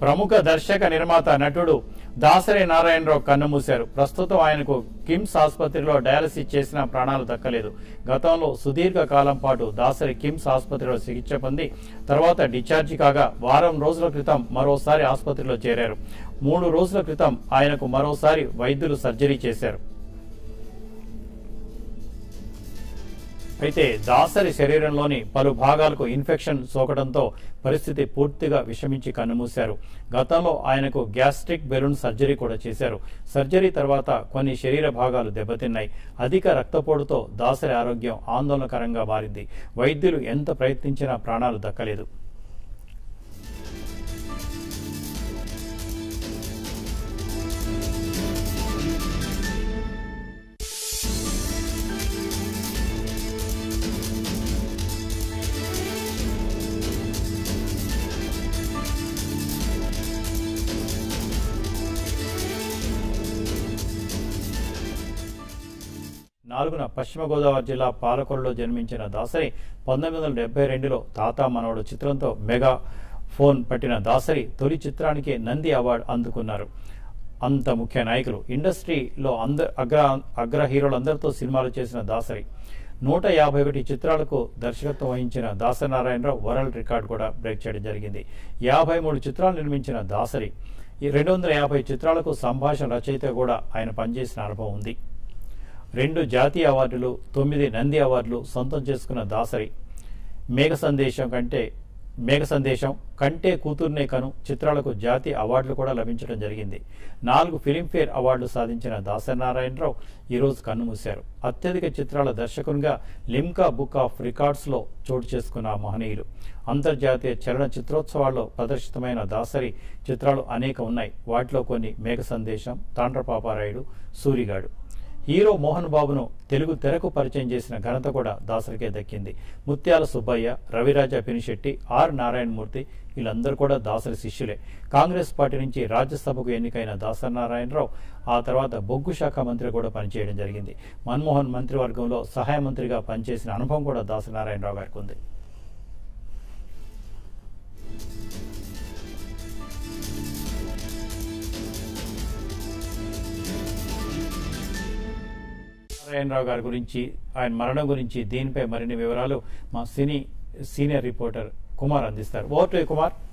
ప్రముఖ దర్శక నిర్మాత నటుడు దాసరి నారాయణరావు కన్నుమూశారు ప్రస్తుతం ఆయనకు కిమ్స్ ఆసుపత్రిలో డయాలసిస్ చేసిన ప్రాణాలు దక్కలేదు గతంలో సుదీర్ఘ కాలం పాటు దాసరి కిమ్స్ ఆసుపత్రిలో చికిత్స పొంది తర్వాత డిశ్చార్జి కాగా వారం రోజుల క్రితం మరోసారి ఆసుపత్రిలో చేరారు మూడు రోజుల క్రితం ఆయనకు మరోసారి వైద్యులు సర్జరీ చేశారు అయితే దాసరి శరీరంలోని పలు భాగాలకు ఇన్ఫెక్షన్ సోకడంతో పరిస్థితి పూర్తిగా విషమించి కన్నుమూశారు గతంలో ఆయనకు గ్యాస్ట్రిక్ బెలూన్ సర్జరీ కూడా చేశారు సర్జరీ తర్వాత కొన్ని శరీర భాగాలు దెబ్బతిన్నాయి అధిక రక్తపోటుతో దాసరి ఆరోగ్యం ఆందోళనకరంగా మారింది వైద్యులు ఎంత ప్రయత్నించినా ప్రాణాలు దక్కలేదు నాలుగున పశ్చిమ గోదావరి జిల్లా పాలకొల్లులో జన్మించిన దాసరి పంతొమ్మిది వందల డెబ్బై రెండులో తాత మనవడు చిత్రంతో మెగా ఫోన్ పట్టిన దాసరి తొలి చిత్రానికి నంది అవార్డు అందుకున్నారు అంత ముఖ్య నాయకులు ఇండస్ట్రీలో అంద అగ్ర అగ్ర హీరోలందరితో సినిమాలు చేసిన దాసరి నూట యాభై ఒకటి చిత్రాలకు దర్శకత్వం వహించిన దాసనారాయణరావు వరల్డ్ రికార్డ్ కూడా బ్రేక్ చేయడం జరిగింది యాభై మూడు చిత్రాలు నిర్మించిన దాసరి ఈ రెండు వందల యాభై చిత్రాలకు సంభాషణ రచయిత కూడా ఆయన పనిచేసిన అనుభవం ఉంది రెండు జాతీయ అవార్డులు తొమ్మిది నంది అవార్డులు సొంతం చేసుకున్న దాసరి మేఘ సందేశం కంటే మేఘ సందేశం కంటే కూతుర్నే కను చిత్రాలకు జాతీయ అవార్డులు కూడా లభించడం జరిగింది నాలుగు ఫిలింఫేర్ అవార్డులు సాధించిన దాసనారాయణరావు ఈరోజు కన్నుమూశారు అత్యధిక చిత్రాల దర్శకునిగా లిమ్కా బుక్ ఆఫ్ రికార్డ్స్లో చోటు చేసుకున్న ఆ మహనీయులు అంతర్జాతీయ చలన చిత్రోత్సవాల్లో ప్రదర్శితమైన దాసరి చిత్రాలు అనేక ఉన్నాయి వాటిలో కొన్ని మేఘ సందేశం తాండ్రపాపారాయుడు సూరిగాడు హీరో మోహన్ బాబును తెలుగు తెరకు పరిచయం చేసిన ఘనత కూడా దాసరికే దక్కింది ముత్యాల సుబ్బయ్య రవిరాజ పినిశెట్టి ఆర్ నారాయణమూర్తి వీళ్ళందరూ కూడా దాసరి శిష్యులే కాంగ్రెస్ పార్టీ నుంచి రాజ్యసభకు ఎన్నికైన దాసరి నారాయణరావు ఆ తర్వాత బొగ్గు శాఖ మంత్రి కూడా పనిచేయడం జరిగింది మన్మోహన్ మంత్రివర్గంలో సహాయ మంత్రిగా పనిచేసిన అనుభవం కూడా దాసరి నారాయణరావు గారికి ఉంది నారాయణరావు గారి గురించి ఆయన మరణం గురించి దీనిపై మరిన్ని వివరాలు మా సినీ సీనియర్ రిపోర్టర్ కుమార్ అందిస్తారు ఓటు కుమార్